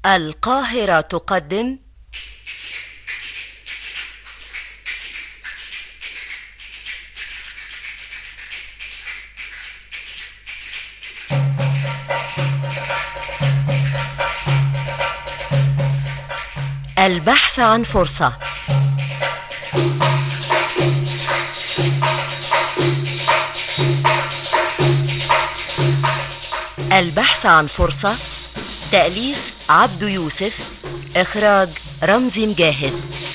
القاهرة تقدم البحث عن فرصة البحث عن فرصة تأليف عبدو يوسف إخراج رمزي مجاهد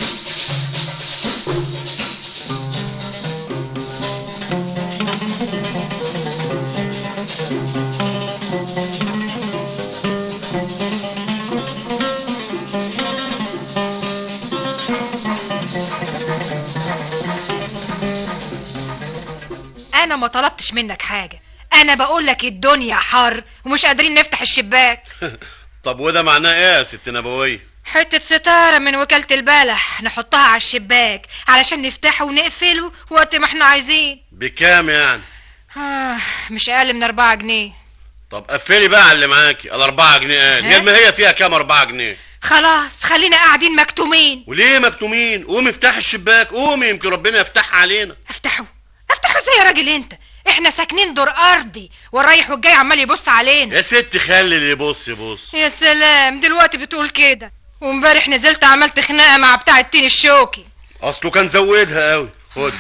انا ما طلبتش منك حاجة انا بقول لك الدنيا حر ومش قادرين نفتح الشباك طب وده معناه ايه يا ست نبوية حتة ستارة من وكالة البلح نحطها على الشباك علشان نفتحه ونقفله وقت ما احنا عايزين بكام يعني آه مش اقل من اربعة جنيه طب قفلي بقى على اللي معاكي الاربعة جنيه قال ها؟ هي ما هي فيها كام اربعة جنيه خلاص خلينا قاعدين مكتومين وليه مكتومين قومي افتحي الشباك قومي يمكن ربنا يفتحها علينا افتحوا افتحوا ازاي يا راجل انت احنا ساكنين دور ارضي والرايح والجاي عمال يبص علينا يا ست خلي اللي يبص يبص يا سلام دلوقتي بتقول كده وامبارح نزلت عملت خناقه مع بتاع التين الشوكي اصله كان زودها قوي خد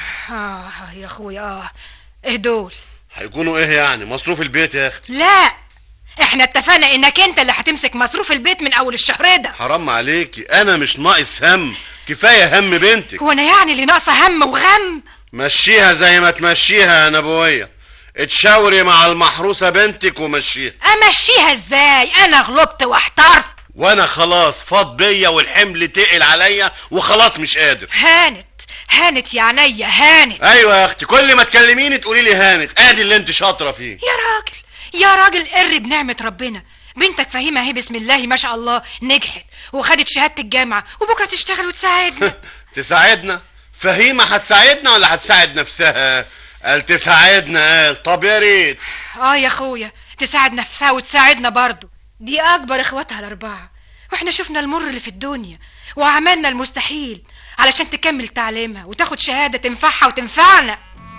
اه يا اخويا اه ايه دول هيكونوا ايه يعني مصروف البيت يا اختي لا احنا اتفقنا انك انت اللي هتمسك مصروف البيت من اول الشهر ده حرام عليكي انا مش ناقص هم كفايه هم بنتك هو انا يعني اللي ناقصه هم وغم مشيها زي ما تمشيها يا نبوية اتشاوري مع المحروسة بنتك ومشيها امشيها ازاي انا غلبت واحترت وانا خلاص فاض بيا والحمل تقل عليا وخلاص مش قادر هانت هانت يا عينيا هانت ايوه يا اختي كل ما تكلميني تقولي لي هانت ادي اللي انت شاطره فيه يا راجل يا راجل قر بنعمة ربنا بنتك فهيمة اهي بسم الله ما شاء الله نجحت وخدت شهادة الجامعة وبكرة تشتغل وتساعدنا تساعدنا فهيمة هتساعدنا ولا هتساعد نفسها قال تساعدنا قال طب يا ريت اه يا اخويا تساعد نفسها وتساعدنا برضو دي اكبر اخواتها الاربعة واحنا شفنا المر اللي في الدنيا وعملنا المستحيل علشان تكمل تعليمها وتاخد شهادة تنفعها وتنفعنا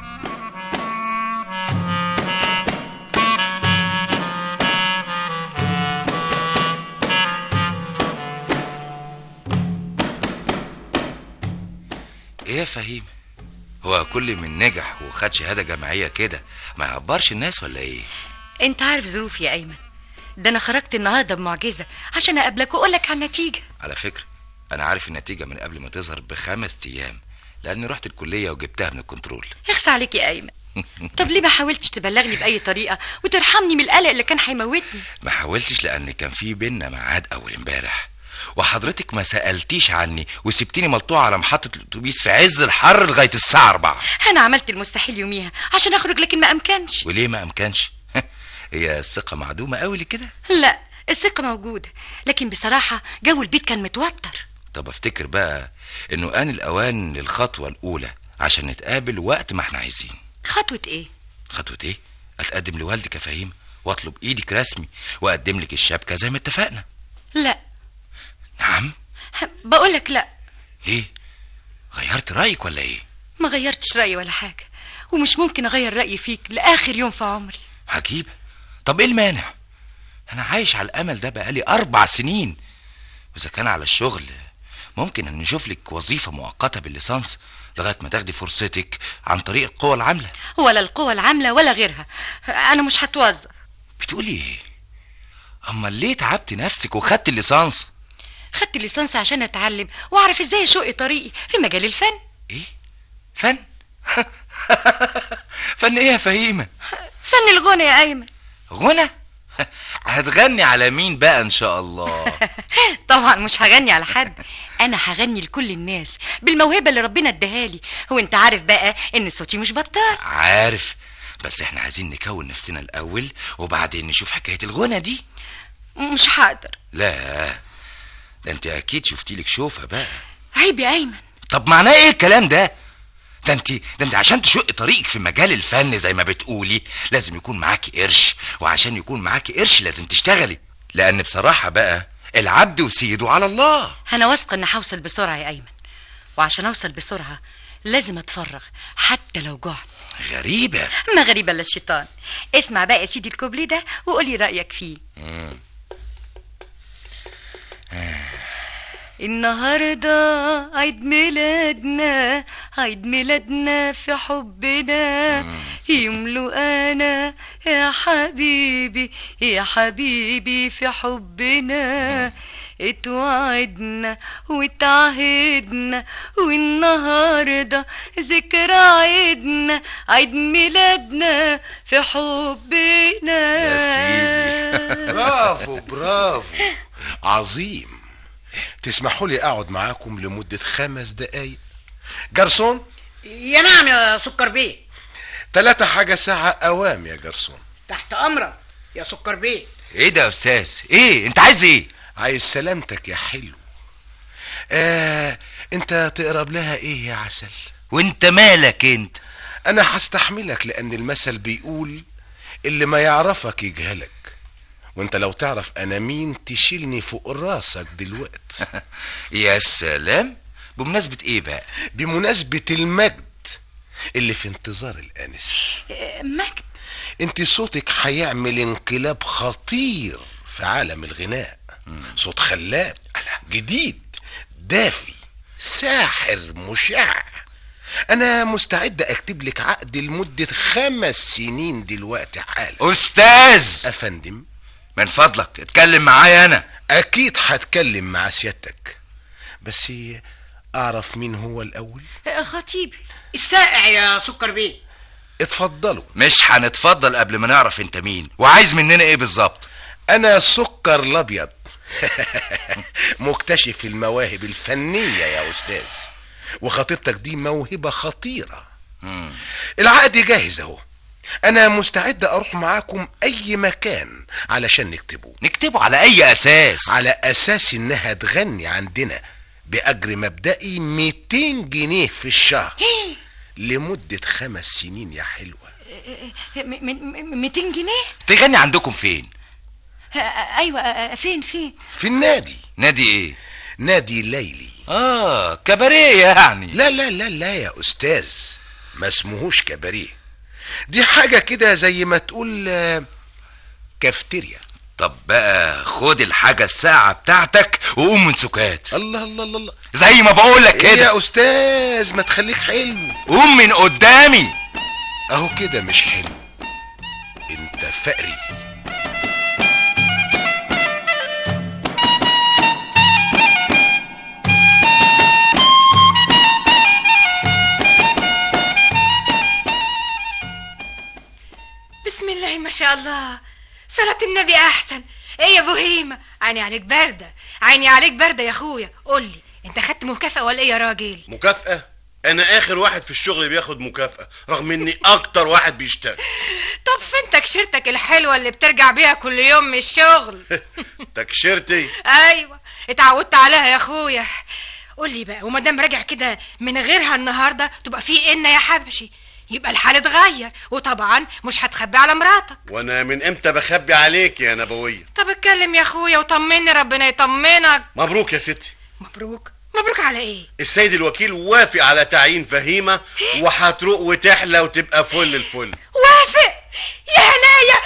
ايه يا فهيم هو كل من نجح وخد شهادة جامعية كده ما يعبرش الناس ولا ايه انت عارف ظروفي يا ايمن ده انا خرجت النهارده بمعجزه عشان اقابلك واقول لك على النتيجه على فكرة انا عارف النتيجة من قبل ما تظهر بخمس ايام لاني رحت الكلية وجبتها من الكنترول اخس عليك يا ايمن طب ليه ما حاولتش تبلغني باي طريقه وترحمني من القلق اللي كان هيموتني ما حاولتش لان كان في بينا ميعاد اول امبارح وحضرتك ما سألتيش عني وسبتيني ملطوعة على محطة الأتوبيس في عز الحر لغاية الساعة 4 انا عملت المستحيل يوميها عشان اخرج لكن ما امكنش وليه ما أمكنش هي الثقة معدومة قوي كده لا الثقه موجوده لكن بصراحه جو البيت كان متوتر طب افتكر بقى انه آن الأوان للخطوة الأولى عشان نتقابل وقت ما احنا عايزين خطوه ايه خطوة ايه؟ اتقدم لوالدك يا فهيم واطلب ايدك رسمي واقدم لك الشبكة زي ما اتفقنا لا نعم بقول لك لا ليه؟ غيرت رأيك ولا ايه؟ ما غيرتش رايي ولا حاجه ومش ممكن اغير رايي فيك لاخر يوم في عمري عجيب طب ايه المانع؟ انا عايش على الامل ده بقالي اربع سنين واذا كان على الشغل ممكن ان نشوف لك وظيفة مؤقتة بالليسانس لغاية ما تاخدي فرصتك عن طريق القوى العاملة ولا القوى العامله ولا غيرها انا مش هتوظف بتقولي ايه؟ اما ليه تعبت نفسك وخدت الليسانس؟ خدت الليسانس عشان اتعلم واعرف ازاي اشق طريقي في مجال الفن ايه؟ فن؟ فن ايه يا فهيمة؟ فن الغنى يا ايمن غنى؟ هتغني على مين بقى ان شاء الله؟ طبعا مش هغني على حد انا هغني لكل الناس بالموهبه اللي ربنا اداها لي وانت عارف بقى ان صوتي مش بطال عارف بس احنا عايزين نكون نفسنا الاول وبعدين نشوف حكاية الغنى دي مش هقدر لا ده انت اكيد شفتي لك شوفة بقى عيب يا ايمن طب معناه ايه الكلام ده ده انت ده انت عشان تشق طريقك في مجال الفن زي ما بتقولي لازم يكون معاكي قرش وعشان يكون معاكي قرش لازم تشتغلي لان بصراحة بقى العبد وسيده على الله انا واثقه اني هوصل بسرعه يا ايمن وعشان اوصل بسرعه لازم اتفرغ حتى لو جعت غريبة ما غريبه الا الشيطان اسمع بقى يا سيدي الكوبلي ده وقولي رايك فيه مم. النهارده عيد ميلادنا عيد ميلادنا في حبنا يملوا انا يا حبيبي يا حبيبي في حبنا اتوعدنا واتعهدنا والنهارده ذكرى عيدنا عيد ميلادنا في حبنا يا سيدي. برافو برافو عظيم تسمحوا لي اقعد معاكم لمدة خمس دقايق جرسون يا نعم يا سكر بيه تلاتة حاجة ساعة اوام يا جرسون تحت امرك يا سكر بيه ايه ده يا استاذ ايه انت عايز ايه عايز سلامتك يا حلو آه انت تقرب لها ايه يا عسل وانت مالك انت انا هستحملك لان المثل بيقول اللي ما يعرفك يجهلك وانت لو تعرف انا مين تشيلني فوق راسك دلوقت يا سلام بمناسبة ايه بقى بمناسبة المجد اللي في انتظار الانسة آه، مجد انت صوتك هيعمل انقلاب خطير في عالم الغناء صوت خلاب جديد دافي ساحر مشع انا مستعد اكتب لك عقد لمدة خمس سنين دلوقتي حالا استاذ افندم من فضلك اتكلم معايا انا اكيد هتكلم مع سيادتك بس اعرف مين هو الاول آه، خطيبي السائع يا سكر بيه اتفضلوا مش هنتفضل قبل ما نعرف انت مين وعايز مننا ايه بالظبط انا سكر الابيض مكتشف المواهب الفنية يا استاذ وخطيبتك دي موهبة خطيرة مم. العقد جاهز اهو انا مستعد اروح معاكم اي مكان علشان نكتبه نكتبه على اي اساس على اساس انها تغني عندنا باجر مبدئي 200 جنيه في الشهر لمدة خمس سنين يا حلوة آه، آه، م- م- م- 200 جنيه تغني عندكم فين آه، آه، ايوه آه، آه، فين فين في النادي نادي ايه نادي ليلي اه كباريه يعني لا لا لا لا يا استاذ ما اسمهوش كباريه دي حاجة كده زي ما تقول آه، كافتيريا طب بقى خد الحاجة الساعة بتاعتك وقوم من سكات الله الله الله الله زي ما بقولك إيه كده يا استاذ ما تخليك حلو قوم من قدامي اهو كده مش حلو انت فقري بسم الله ما شاء الله صلاة النبي أحسن إيه يا بوهيمة عيني عليك باردة عيني عليك باردة يا أخويا قول لي أنت خدت مكافأة ولا إيه يا راجل مكافأة انا اخر واحد في الشغل بياخد مكافأة رغم اني اكتر واحد بيشتغل طب فين تكشيرتك الحلوة اللي بترجع بيها كل يوم من الشغل تكشيرتي أيوة اتعودت عليها يا أخويا قول لي بقى وما دام راجع كده من غيرها النهارده تبقى في إن يا حبشي يبقى الحال اتغير وطبعا مش هتخبي على مراتك وانا من امتى بخبي عليك يا نبوية طب اتكلم يا اخويا وطمني ربنا يطمنك مبروك يا ستي مبروك مبروك على ايه السيد الوكيل وافق على تعيين فهيمة وهتروق وتحلى وتبقى فل الفل وافق يا هنايا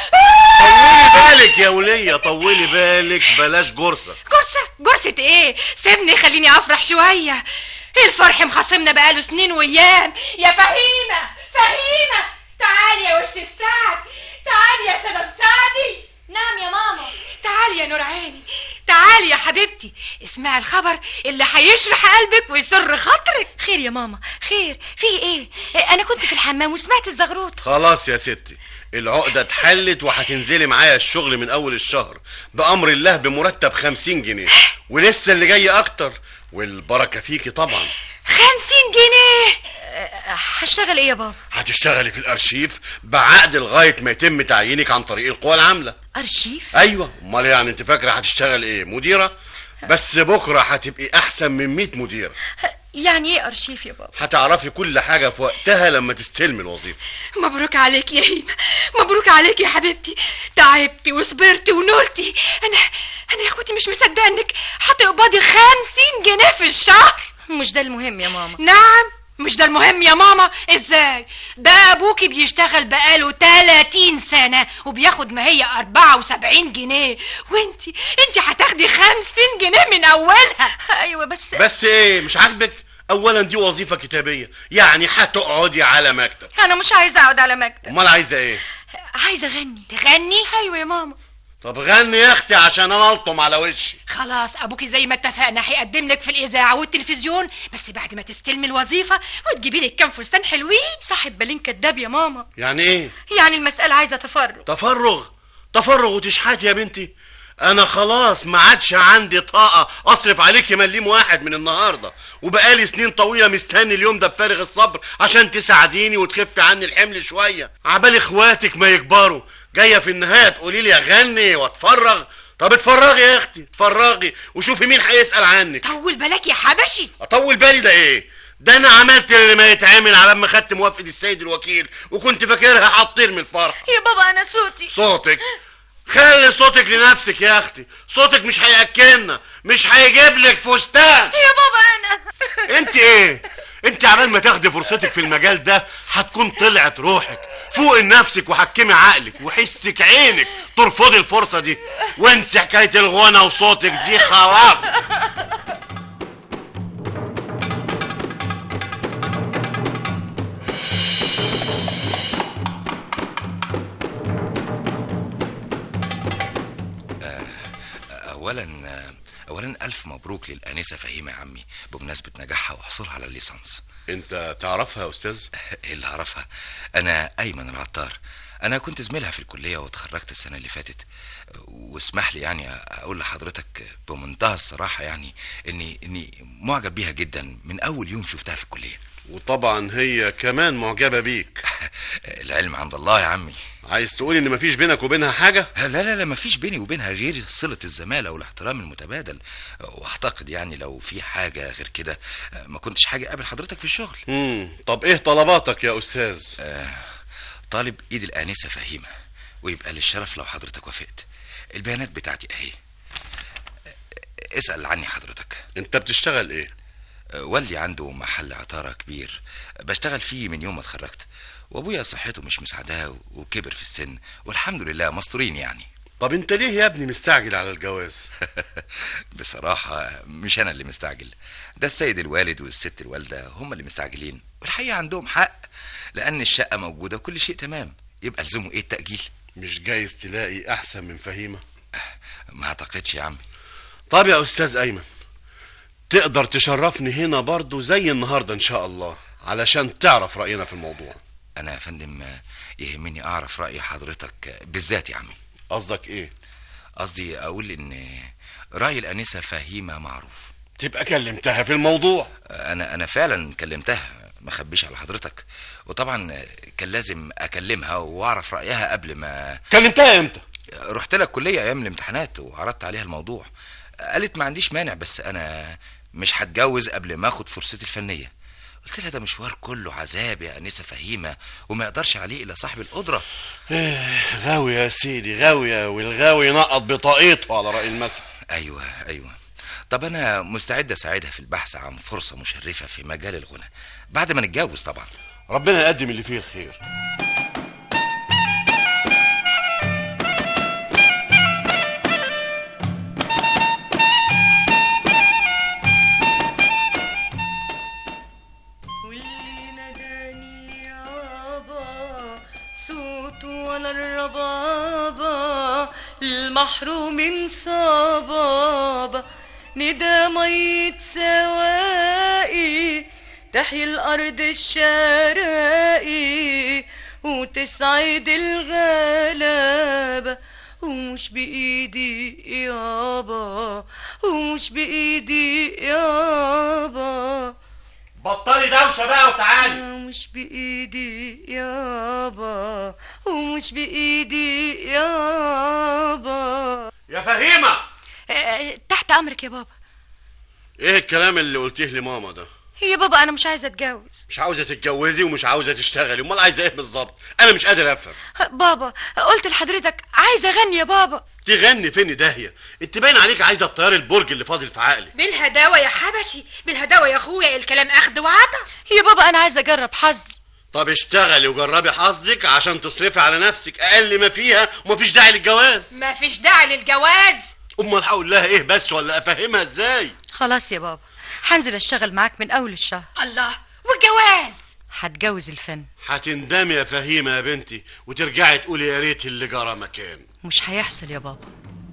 طولي بالك يا ولية طولي بالك بلاش جرصة جرسة جرسة ايه سيبني خليني افرح شوية الفرح مخاصمنا بقاله سنين وايام يا فهيمة فهيمة تعالي يا وش السعد تعالي يا سلام سعدي نعم يا ماما تعالي يا نور عيني تعالي يا حبيبتي اسمعي الخبر اللي هيشرح قلبك ويسر خاطرك خير يا ماما خير في ايه آه، انا كنت في الحمام وسمعت الزغروط خلاص يا ستي العقدة اتحلت وهتنزلي معايا الشغل من اول الشهر بامر الله بمرتب خمسين جنيه ولسه اللي جاي اكتر والبركة فيكي طبعا خمسين جنيه آه، هشتغل ايه يا بابا هتشتغلي في الارشيف بعقد لغاية ما يتم تعيينك عن طريق القوى العاملة ارشيف ايوه امال يعني انت فاكرة هتشتغل ايه مديرة بس بكرة هتبقي احسن من 100 مديرة يعني ايه ارشيف يا بابا هتعرفي كل حاجة في وقتها لما تستلمي الوظيفة مبروك عليك يا هيمة مبروك عليك يا حبيبتي تعبتي وصبرتي ونولتي انا انا يا اخوتي مش مصدقه انك هتقبضي خمسين جنيه في الشهر مش ده المهم يا ماما نعم مش ده المهم يا ماما ازاي ده ابوكي بيشتغل بقاله 30 سنة وبياخد ما هي 74 جنيه وانتي انتي هتاخدي 50 جنيه من اولها ايوه بس بس ايه مش عاجبك اولا دي وظيفة كتابية يعني هتقعدي على مكتب انا مش عايزه اقعد على مكتب امال عايزة ايه عايزه اغني تغني ايوه يا ماما طب غني يا اختي عشان انا الطم على وشي خلاص ابوكي زي ما اتفقنا هيقدم لك في الاذاعه والتلفزيون بس بعد ما تستلمي الوظيفه وتجيبي لك كام فستان حلوين صاحب بالين كداب يا ماما يعني ايه يعني المساله عايزه تفرغ تفرغ تفرغ وتشحات يا بنتي انا خلاص ما عادش عندي طاقة اصرف عليكي مليم واحد من النهاردة وبقالي سنين طويلة مستني اليوم ده بفارغ الصبر عشان تساعديني وتخفي عني الحمل شوية عبال اخواتك ما يكبروا جاية في النهاية تقولي لي اغني واتفرغ طب اتفرغي يا اختي اتفرغي وشوفي مين هيسأل عنك طول بالك يا حبشي اطول بالي ده ايه ده انا عملت اللي ما يتعمل على ما خدت موافقة السيد الوكيل وكنت فاكرها هتطير من الفرح يا بابا انا صوتي صوتك خلي صوتك لنفسك يا اختي صوتك مش هياكلنا مش هيجيب لك فستان يا بابا انا انت ايه انت عبال ما تاخدي فرصتك في المجال ده هتكون طلعت روحك فوق نفسك وحكمي عقلك وحسك عينك ترفضي الفرصة دي وانسي حكاية الغنى وصوتك دي خلاص اولا اولا الف مبروك للانسه فهيمه يا عمي بمناسبه نجاحها وحصولها على الليسانس انت تعرفها يا استاذ ايه اللي اعرفها انا ايمن العطار انا كنت زميلها في الكليه واتخرجت السنه اللي فاتت واسمح لي يعني اقول لحضرتك بمنتهى الصراحه يعني اني اني معجب بيها جدا من اول يوم شفتها في الكليه وطبعا هي كمان معجبة بيك العلم عند الله يا عمي عايز تقولي ان مفيش بينك وبينها حاجة لا لا لا مفيش بيني وبينها غير صلة الزمالة والاحترام المتبادل واعتقد يعني لو في حاجة غير كده ما كنتش حاجة قابل حضرتك في الشغل مم. طب ايه طلباتك يا استاذ آه طالب ايد الانسة فهيمة ويبقى للشرف لو حضرتك وافقت البيانات بتاعتي اهي اسأل عني حضرتك انت بتشتغل ايه والدي عنده محل عطارة كبير بشتغل فيه من يوم ما اتخرجت وابويا صحته مش مساعداه وكبر في السن والحمد لله مستورين يعني طب انت ليه يا ابني مستعجل على الجواز بصراحة مش انا اللي مستعجل ده السيد الوالد والست الوالدة هم اللي مستعجلين والحقيقة عندهم حق لان الشقة موجودة وكل شيء تمام يبقى لزمه ايه التأجيل مش جايز تلاقي احسن من فهيمة ما اعتقدش يا عمي طب يا استاذ ايمن تقدر تشرفني هنا برضو زي النهاردة ان شاء الله علشان تعرف رأينا في الموضوع انا يا فندم يهمني اعرف رأي حضرتك بالذات يا عمي قصدك ايه قصدي اقول ان رأي الانسة فهيمة معروف تبقى كلمتها في الموضوع انا انا فعلا كلمتها ما خبيش على حضرتك وطبعا كان لازم اكلمها واعرف رأيها قبل ما كلمتها امتى رحت لها الكلية ايام الامتحانات وعرضت عليها الموضوع قالت ما عنديش مانع بس انا مش هتجوز قبل ما اخد فرصتي الفنية قلت لها ده مشوار كله عذاب يا انسة فهيمة وما يقدرش عليه الا صاحب القدرة إيه، غاوي يا سيدي غاوية والغاوي ينقط بطاقيته على رأي المثل ايوه ايوه طب انا مستعد اساعدها في البحث عن فرصة مشرفة في مجال الغنى بعد ما نتجوز طبعا ربنا يقدم اللي فيه الخير واللي ناداني يابا صوته ولا الربابة المحروم صبابة ندى مية سواقي تحيي الأرض الشراقي وتسعد الغلابة ومش بإيدي يابا ومش بإيدي يابا بطلي دوشة بقى وتعالي ومش بإيدي يابا ومش بإيدي يابا يا فهيمة تحت أمرك يا بابا ايه الكلام اللي قلتيه لماما ده يا بابا انا مش عايزه اتجوز مش عاوزه تتجوزي ومش عاوزه تشتغلي امال عايزه ايه بالظبط انا مش قادر افهم بابا قلت لحضرتك عايزه اغني يا بابا تغني فين داهيه انت باين عليك عايزه تطيري البرج اللي فاضل في عقلي بالهداوة يا حبشي بالهداوة يا اخويا الكلام اخد وعطا يا بابا انا عايزه اجرب حظي طب اشتغلي وجربي حظك عشان تصرفي على نفسك اقل ما فيها ومفيش داعي للجواز ما فيش داعي للجواز امال هقول لها ايه بس ولا افهمها ازاي خلاص يا بابا هنزل اشتغل معاك من اول الشهر الله والجواز هتجوز الفن هتندمي يا فهيمه يا بنتي وترجعي تقولي يا ريت اللي جرى مكان مش هيحصل يا بابا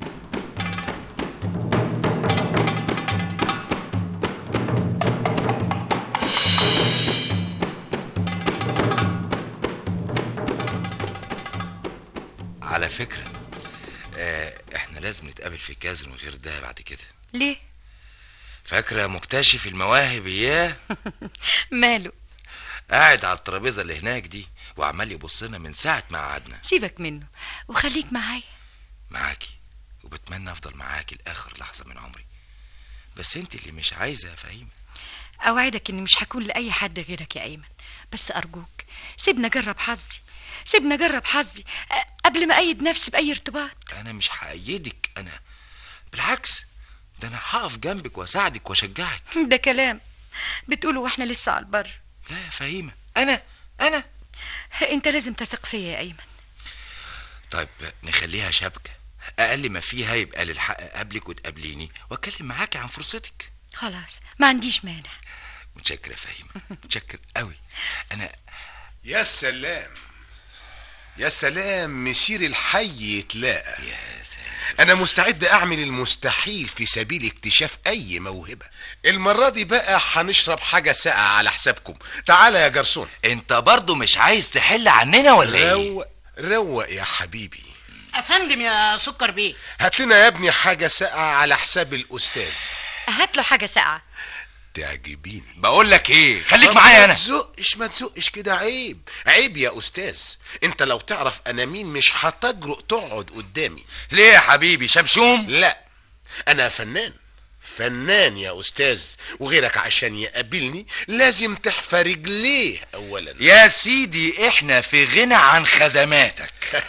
على فكرة آه احنا لازم نتقابل في كازينو غير ده بعد كده ليه فاكرة مكتشف المواهب اياه ماله قاعد على الترابيزة اللي هناك دي وعمال يبص لنا من ساعة ما قعدنا سيبك منه وخليك معايا معاكي وبتمنى افضل معاكي لاخر لحظة من عمري بس انت اللي مش عايزة يا فهيمة اوعدك اني مش هكون لاي حد غيرك يا ايمن بس ارجوك سيبنا اجرب حظي سيبنا اجرب حظي أ- قبل ما ايد نفسي باي ارتباط انا مش هأيدك انا بالعكس ده انا هقف جنبك واساعدك واشجعك ده كلام بتقوله واحنا لسه على البر لا يا فهيمة انا انا انت لازم تثق فيا يا ايمن طيب نخليها شبكة اقل ما فيها يبقى للحق قبلك وتقابليني واتكلم معاكي عن فرصتك خلاص ما عنديش مانع متشكر يا فهيمة متشكر قوي انا يا سلام يا سلام مسير الحي يتلاقى يا سلام انا مستعد اعمل المستحيل في سبيل اكتشاف اي موهبة المرة دي بقى هنشرب حاجة ساقعة على حسابكم تعالى يا جرسون انت برضو مش عايز تحل عننا ولا ايه روق روق يا حبيبي افندم يا سكر بيه هات لنا يا ابني حاجة ساقعة على حساب الاستاذ هات له حاجه ساقعه تعجبيني بقول لك ايه خليك طب معايا ما انا تزقش ما تزقش كده عيب عيب يا استاذ انت لو تعرف انا مين مش هتجرؤ تقعد قدامي ليه يا حبيبي شمشوم لا انا فنان فنان يا استاذ وغيرك عشان يقابلني لازم تحفى رجليه اولا يا سيدي احنا في غنى عن خدماتك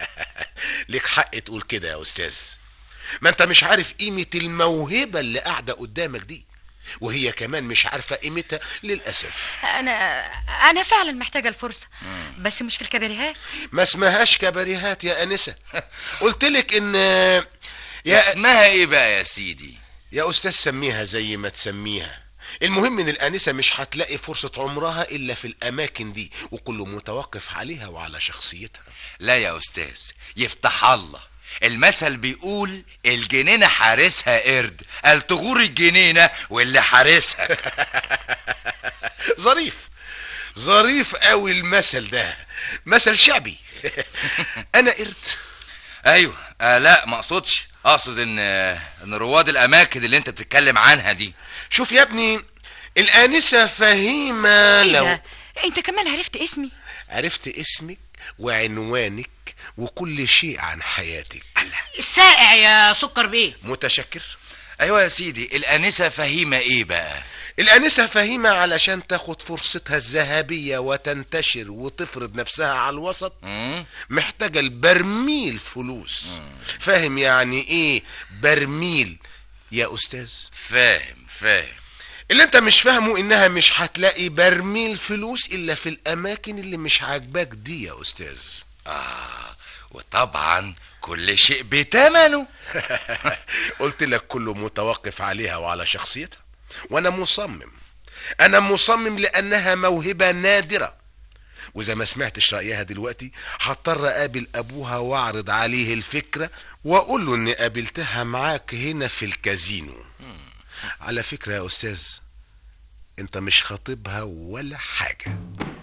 لك حق تقول كده يا استاذ ما انت مش عارف قيمة الموهبة اللي قاعدة قدامك دي وهي كمان مش عارفة قيمتها للأسف انا انا فعلا محتاجه الفرصه بس مش في الكباريهات ما اسمهاش كباريهات يا أنسة قلت لك ان يا اسمها ايه بقى يا سيدي يا استاذ سميها زي ما تسميها المهم ان الانسه مش هتلاقي فرصه عمرها الا في الاماكن دي وكله متوقف عليها وعلى شخصيتها لا يا استاذ يفتح الله المثل بيقول الجنينة حارسها قرد قال تغور الجنينة واللي حارسها ظريف ظريف قوي المثل ده مثل شعبي انا قرد ايوه آه لا ما اقصدش اقصد ان آه، ان رواد الاماكن اللي انت بتتكلم عنها دي شوف يا ابني الانسه فهيمه ايه لو ده انت كمان عرفت اسمي عرفت اسمك وعنوانك وكل شيء عن حياتك السائع يا سكر بيه متشكر ايوه يا سيدي الانسة فهيمة ايه بقى الانسه فهيمه علشان تاخد فرصتها الذهبيه وتنتشر وتفرض نفسها على الوسط مم؟ محتاجه البرميل فلوس مم. فاهم يعني ايه برميل يا استاذ فاهم فاهم اللي انت مش فاهمه انها مش هتلاقي برميل فلوس الا في الاماكن اللي مش عاجباك دي يا استاذ اه وطبعا كل شيء بتمنه قلت لك كله متوقف عليها وعلى شخصيتها وانا مصمم انا مصمم لانها موهبة نادرة واذا ما سمعتش رأيها دلوقتي هضطر اقابل ابوها واعرض عليه الفكرة واقول له اني قابلتها معاك هنا في الكازينو على فكرة يا استاذ انت مش خاطبها ولا حاجة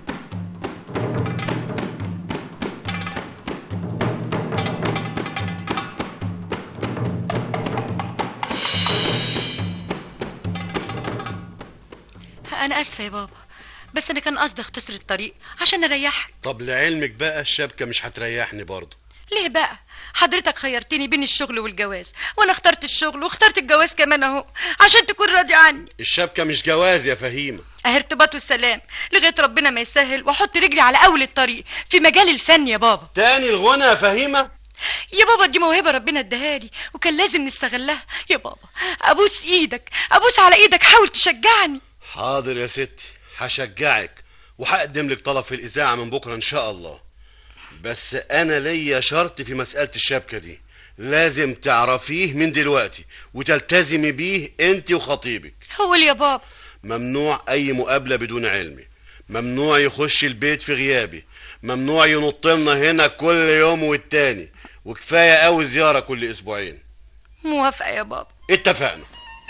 انا اسفه يا بابا بس انا كان قصدي اختصر الطريق عشان اريحك طب لعلمك بقى الشبكه مش هتريحني برضه ليه بقى حضرتك خيرتني بين الشغل والجواز وانا اخترت الشغل واخترت الجواز كمان اهو عشان تكون راضي عني الشبكة مش جواز يا فهيمة اهي ارتباط والسلام لغايه ربنا ما يسهل واحط رجلي على اول الطريق في مجال الفن يا بابا تاني الغنى يا فهيمة يا بابا دي موهبه ربنا اداها لي وكان لازم نستغلها يا بابا ابوس ايدك ابوس على ايدك حاول تشجعني حاضر يا ستي هشجعك وهقدم لك طلب في الإذاعة من بكرة إن شاء الله بس أنا ليا شرط في مسألة الشبكة دي لازم تعرفيه من دلوقتي وتلتزمي بيه انت وخطيبك قول يا بابا ممنوع أي مقابلة بدون علمي ممنوع يخش البيت في غيابي ممنوع ينط لنا هنا كل يوم والتاني وكفاية قوي زيارة كل أسبوعين موافقه يا بابا اتفقنا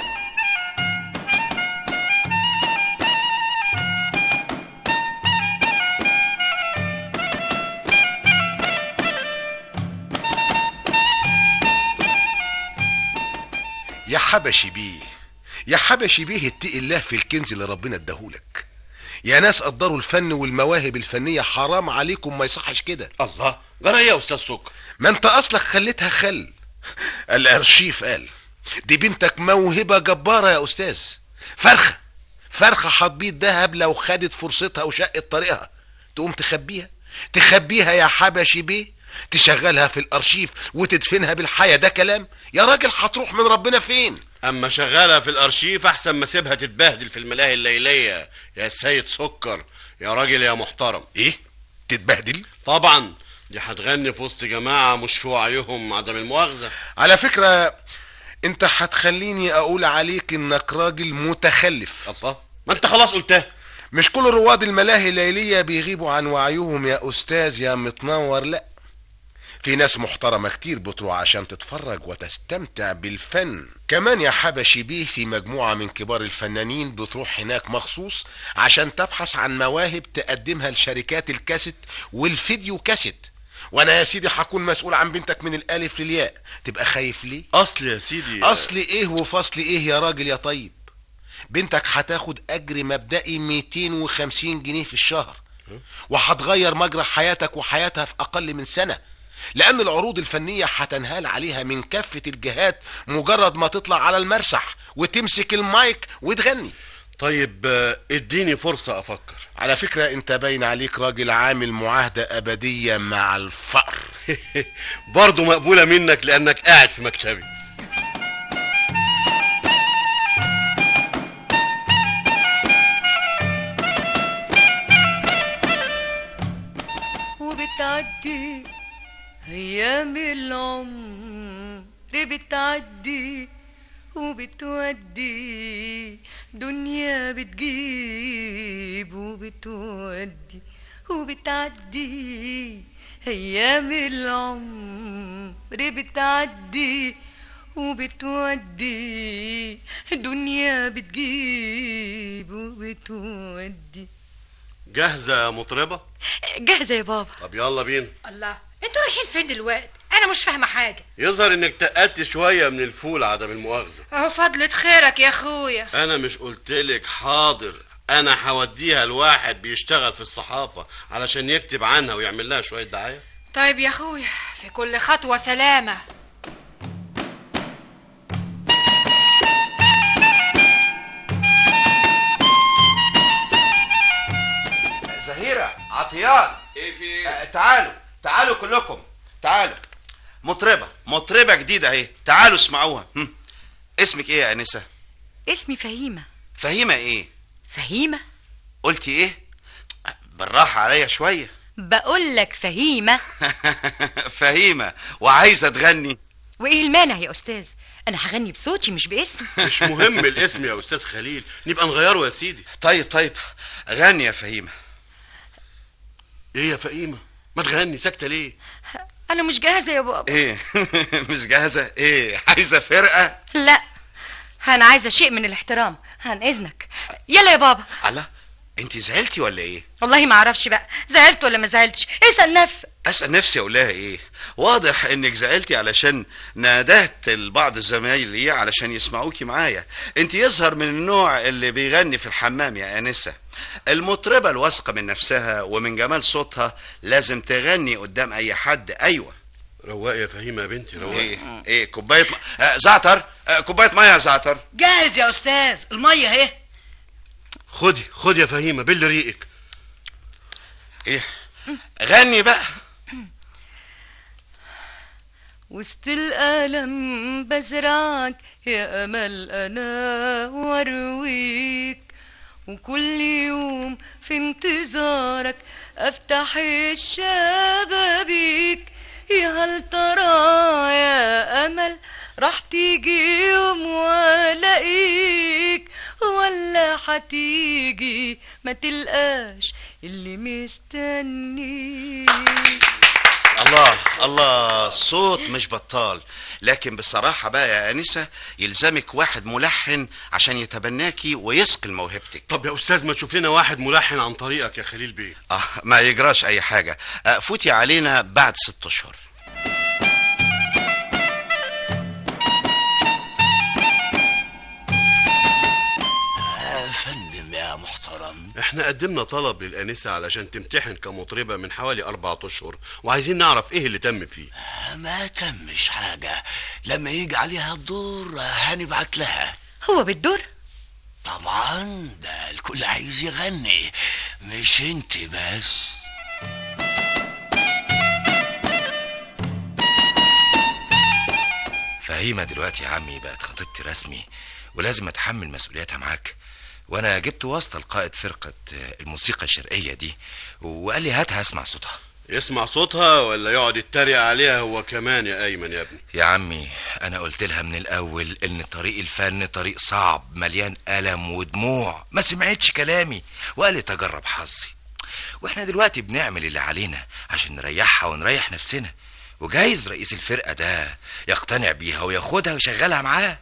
يا حبشي بيه يا حبشي بيه اتقي الله في الكنز اللي ربنا اداهولك يا ناس قدروا الفن والمواهب الفنية حرام عليكم ما يصحش كده الله جرى إيه يا أستاذ سكر ما انت اصلك خليتها خل الارشيف قال دي بنتك موهبة جبارة يا استاذ فرخة فرخة حضبيط دهب لو خدت فرصتها وشقت طريقها تقوم تخبيها تخبيها يا حبشي بيه تشغلها في الارشيف وتدفنها بالحياة ده كلام يا راجل هتروح من ربنا فين اما شغالة في الارشيف احسن ما سيبها تتبهدل في الملاهي الليلية يا سيد سكر يا راجل يا محترم ايه تتبهدل طبعا دي هتغني في وسط جماعة مش في وعيهم عدم المؤاخذة على فكرة انت هتخليني اقول عليك انك راجل متخلف الله ما انت خلاص قلتها مش كل رواد الملاهي الليلية بيغيبوا عن وعيهم يا استاذ يا متنور لا في ناس محترمة كتير بتروح عشان تتفرج وتستمتع بالفن كمان يا حبشي بيه في مجموعة من كبار الفنانين بتروح هناك مخصوص عشان تبحث عن مواهب تقدمها لشركات الكاسيت والفيديو كاسيت وانا يا سيدي هكون مسؤول عن بنتك من الالف للياء تبقى خايف ليه اصل يا سيدي اصل ايه وفصل ايه يا راجل يا طيب بنتك هتاخد اجر مبدئي 250 جنيه في الشهر وهتغير مجرى حياتك وحياتها في اقل من سنة لان العروض الفنية هتنهال عليها من كافة الجهات مجرد ما تطلع على المرسح وتمسك المايك وتغني طيب آه، اديني فرصة افكر على فكرة انت باين عليك راجل عامل معاهدة ابدية مع الفقر برضه مقبولة منك لانك قاعد في مكتبي وبتعدي ايام العمر بتعدي وبتودي دنيا بتجيب وبتودي وبتعدي ايام العمر بتعدي وبتودي دنيا بتجيب وبتودي جاهزة يا مطربة جاهزه يا بابا طب يلا بينا الله انتوا رايحين فين دلوقتي انا مش فاهمه حاجه يظهر انك تقلت شوية من الفول عدم المؤاخذة اهو فضلة خيرك يا اخويا انا مش قلتلك حاضر انا هوديها لواحد بيشتغل في الصحافة علشان يكتب عنها ويعمل لها شوية دعاية طيب يا اخويا في كل خطوه سلامه زهيرة عطيان ايه في آه، تعالوا تعالوا كلكم تعالوا مطربة مطربة جديدة اهي تعالوا اسمعوها هم. اسمك ايه يا انسة اسمي فهيمه فهيمة ايه فهيمه قلتي ايه بالراحة عليا شوية بقول لك فهيمه فهيمة وعايزة تغني وايه المانع يا استاذ انا هغني بصوتي مش باسمي مش مهم الاسم يا استاذ خليل نبقى نغيره يا سيدي طيب طيب غني يا فهيمة ايه يا فقيمة ما تغني ساكتة ليه انا مش جاهزه يا بابا ايه مش جاهزة ايه عايزة فرقة لا انا عايزه شيء من الاحترام عن اذنك يلا يا بابا الله انت زعلتي ولا ايه والله ما اعرفش بقى زعلت ولا ما زعلتش اسال نفسك اسال نفسي اقول لها ايه واضح انك زعلتي علشان نادهت لبعض زمايلي علشان يسمعوكي معايا انت يظهر من النوع اللي بيغني في الحمام يا انسه المطربه الواثقه من نفسها ومن جمال صوتها لازم تغني قدام اي حد ايوه رواق يا فهيمه يا بنتي رواق ايه ايه كوبايه م... آه زعتر آه كوبايه ميه يا زعتر جاهز يا استاذ الميه اهي خدي خدي يا فهيمه بل ريقك ايه غني بقى وسط الألم بزرعك يا أمل أنا وارويك وكل يوم في انتظارك أفتح الشبابيك يا هل ترى يا أمل راح تيجي يوم والاقيك ولا هتيجي ما تلقاش اللي مستنيك الله الله الصوت مش بطال لكن بصراحة بقى يا أنسة يلزمك واحد ملحن عشان يتبناكي ويسقل موهبتك طب يا استاذ ما تشوف لنا واحد ملحن عن طريقك يا خليل بيه آه ما يجراش أي حاجة آه فوتي علينا بعد ست أشهر يا فندم يا محترم احنا قدمنا طلب للانسه علشان تمتحن كمطربه من حوالي اربعة اشهر وعايزين نعرف ايه اللي تم فيه ما تمش حاجة لما يجي عليها الدور هنبعت لها هو بالدور طبعا ده الكل عايز يغني مش انت بس فهيمة دلوقتي يا عمي بقت خطيبتي رسمي ولازم اتحمل مسؤولياتها معاك وانا جبت واسطة لقائد فرقة آه، الموسيقى الشرقية دي وقال لي هاتها اسمع صوتها يسمع صوتها ولا يقعد يتريق عليها هو كمان يا ايمن يا ابني يا عمي انا قلت لها من الاول ان طريق الفن طريق صعب مليان الم ودموع ما سمعتش كلامي وقالت اجرب حظي واحنا دلوقتي بنعمل اللي علينا عشان نريحها ونريح نفسنا وجايز رئيس الفرقة ده يقتنع بيها وياخدها ويشغلها معاه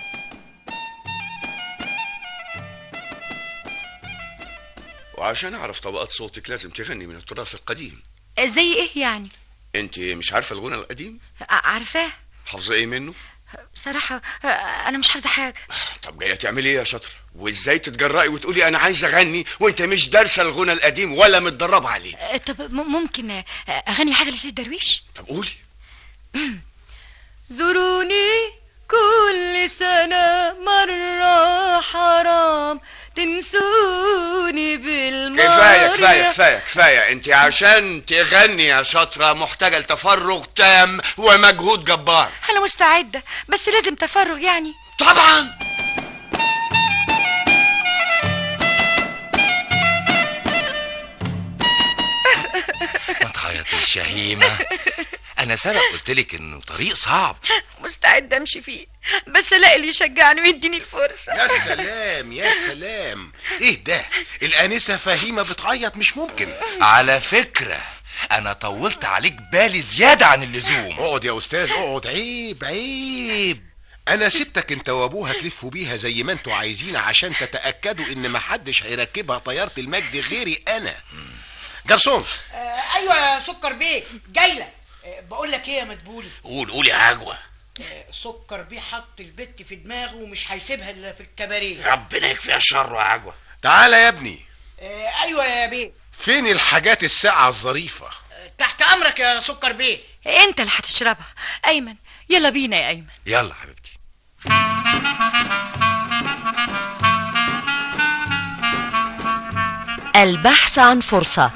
وعشان اعرف طبقات صوتك لازم تغني من التراث القديم زي ايه يعني انت مش عارفه الغنى القديم ع- عارفاه حافظه ايه منه صراحة آه، انا مش حافظة حاجة طب جايه تعملي ايه يا شاطره وازاي تتجرأي وتقولي انا عايزه اغني وانت مش دارسه الغنى القديم ولا متدربه عليه آه، طب م- ممكن آه، اغني حاجة لسيد درويش طب قولي زوروني كل سنة مرة حرام تنسوني بالمرة كفايه كفايه كفايه كفايه انت عشان تغني يا شاطره محتاجه لتفرغ تام ومجهود جبار انا مستعدة بس لازم تفرغ يعني طبعا ما تعيطيش شهيمة انا سبق قلت لك انه طريق صعب مستعدة امشي فيه بس الاقي اللي يشجعني ويديني الفرصة يا سلام يا سلام ايه ده الانسه فهيمه بتعيط مش ممكن على فكرة انا طولت عليك بالي زيادة عن اللزوم اقعد يا استاذ اقعد عيب عيب انا سبتك انت وابوها تلفوا بيها زي ما انتوا عايزين عشان تتاكدوا ان محدش هيركبها طياره المجد غيري انا جرسون آه ايوه يا سكر بيه جايله آه بقول لك ايه يا مدبولي قول قول يا عجوة آه سكر بيه حط البت في دماغه ومش هيسيبها الا في الكباريه ربنا يكفيها الشر يا عجوة تعالى يا ابني آه ايوه يا بيه فين الحاجات الساعه الظريفه آه تحت امرك يا سكر بيه انت اللي هتشربها ايمن يلا بينا يا ايمن يلا حبيبتي البحث عن فرصة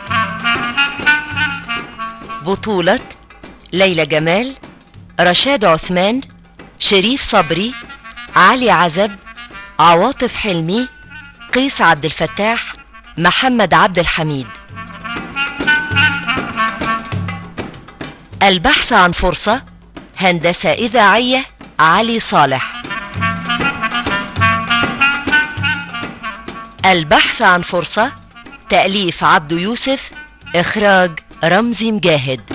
بطولة ليلى جمال رشاد عثمان شريف صبري علي عزب عواطف حلمي قيس عبد الفتاح محمد عبد الحميد البحث عن فرصة هندسة إذاعية علي صالح البحث عن فرصة تأليف عبد يوسف إخراج رمزي مجاهد